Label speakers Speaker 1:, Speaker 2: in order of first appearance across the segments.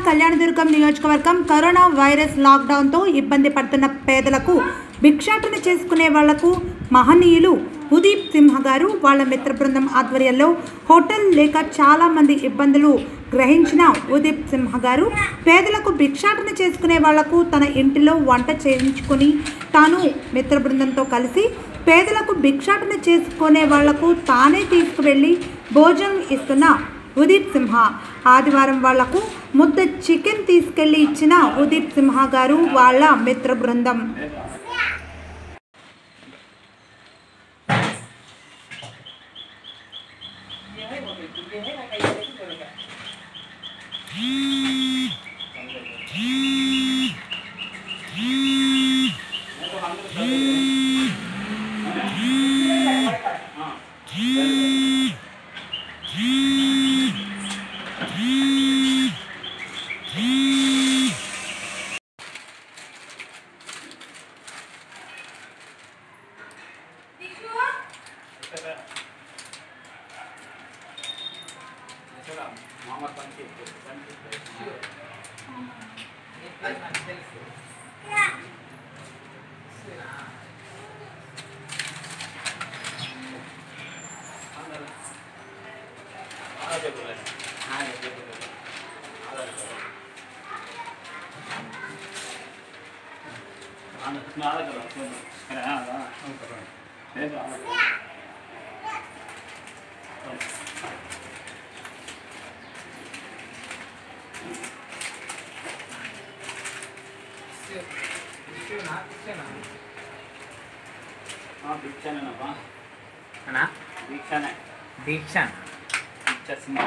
Speaker 1: కళ్యాణదుర్గం నియోజకవర్గం corona virus లాక్డౌన్తో ఇబ్బంది పడుతున్న పేదలకు భిక్షాటన చేసుకునే వాళ్లకు మహనీయులు ఉదీప్ సింహ గారు వాళ్ళ మిత్ర బృందం ఆధ్వర్యంలో హోటల్ లేక చాలా మంది ఇబ్బందులు గ్రహించిన ఉదీప్ సింహ గారు పేదలకు భిక్షాటన చేసుకునే వాళ్లకు తన ఇంటిలో వంట చేయించుకుని తాను మిత్ర బృందంతో కలిసి పేదలకు భిక్షాటన చేసుకునే వాళ్లకు తానే తీసుకువెళ్ళి భోజనం ఇస్తున్న ఉదీప్ సింహ ఆదివారం వాళ్లకు ముద్ద చికెన్ తీసుకెళ్లి ఇచ్చిన ఉదీప్ సింహ గారు వాళ్ళ మిత్ర బృందం
Speaker 2: దీక్షనేనమ్మా
Speaker 3: అన్నా
Speaker 2: దీక్షనే
Speaker 3: దీక్ష
Speaker 2: దీక్ష సినిమా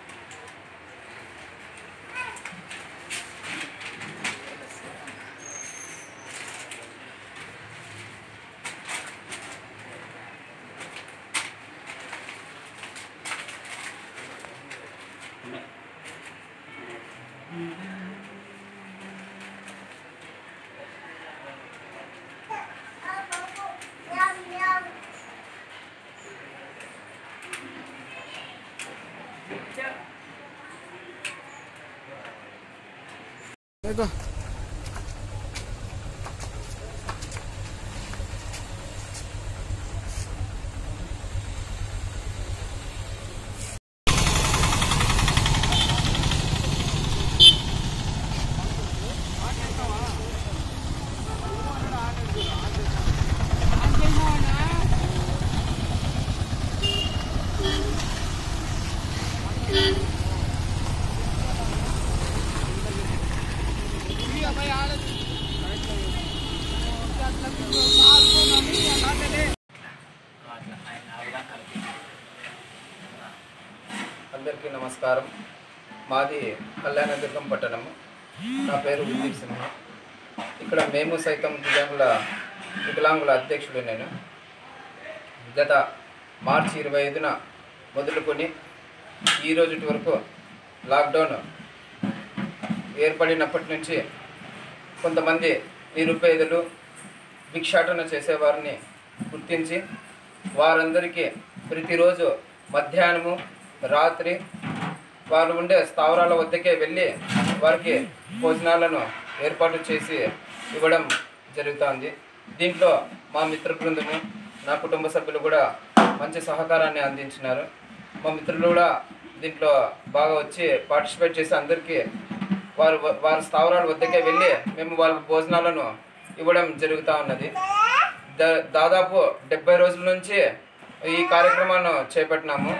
Speaker 4: అందరికీ నమస్కారం మాది కళ్యాణదుర్గం పట్టణము నా పేరు ఉదీప్ సింహ ఇక్కడ మేము సైతం దివ్యాంగుల వికలాంగుల అధ్యక్షుడు నేను గత మార్చి ఇరవై ఐదున మొదలుకొని ఈ రోజుటి వరకు లాక్డౌన్ ఏర్పడినప్పటి నుంచి కొంతమంది నిరుపేదలు భిక్షాటన చేసేవారిని గుర్తించి వారందరికీ ప్రతిరోజు మధ్యాహ్నము రాత్రి వాళ్ళు ఉండే స్థావరాల వద్దకే వెళ్ళి వారికి భోజనాలను ఏర్పాటు చేసి ఇవ్వడం జరుగుతోంది దీంట్లో మా మిత్ర బృందము నా కుటుంబ సభ్యులు కూడా మంచి సహకారాన్ని అందించినారు మా మిత్రులు కూడా దీంట్లో బాగా వచ్చి పార్టిసిపేట్ చేసి అందరికీ వారు వారి స్థావరాల వద్దకే వెళ్ళి మేము వాళ్ళకి భోజనాలను ఇవ్వడం జరుగుతూ ఉన్నది దా- దాదాపు డెబ్బై రోజుల నుంచి ఈ కార్యక్రమాన్ని చేపట్టినాము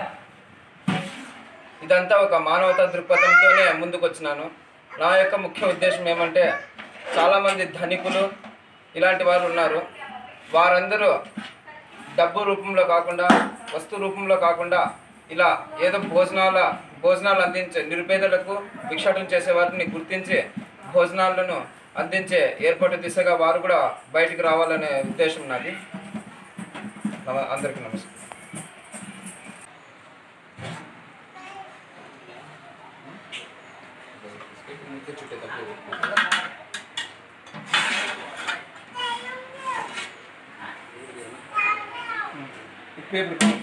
Speaker 4: ఇదంతా ఒక మానవతా దృక్పథంతోనే ముందుకు వచ్చినాను నా యొక్క ముఖ్య ఉద్దేశం ఏమంటే చాలామంది ధనికులు ఇలాంటి వారు ఉన్నారు వారందరూ డబ్బు రూపంలో కాకుండా వస్తు రూపంలో కాకుండా ఇలా ఏదో భోజనాల భోజనాలు అందించే నిరుపేదలకు భిక్షాటన చేసే వారిని గుర్తించి భోజనాలను అందించే ఏర్పాటు దిశగా వారు కూడా బయటికి రావాలనే ఉద్దేశం నాది నమ- అందరికీ నమస్కారం
Speaker 2: పేపర్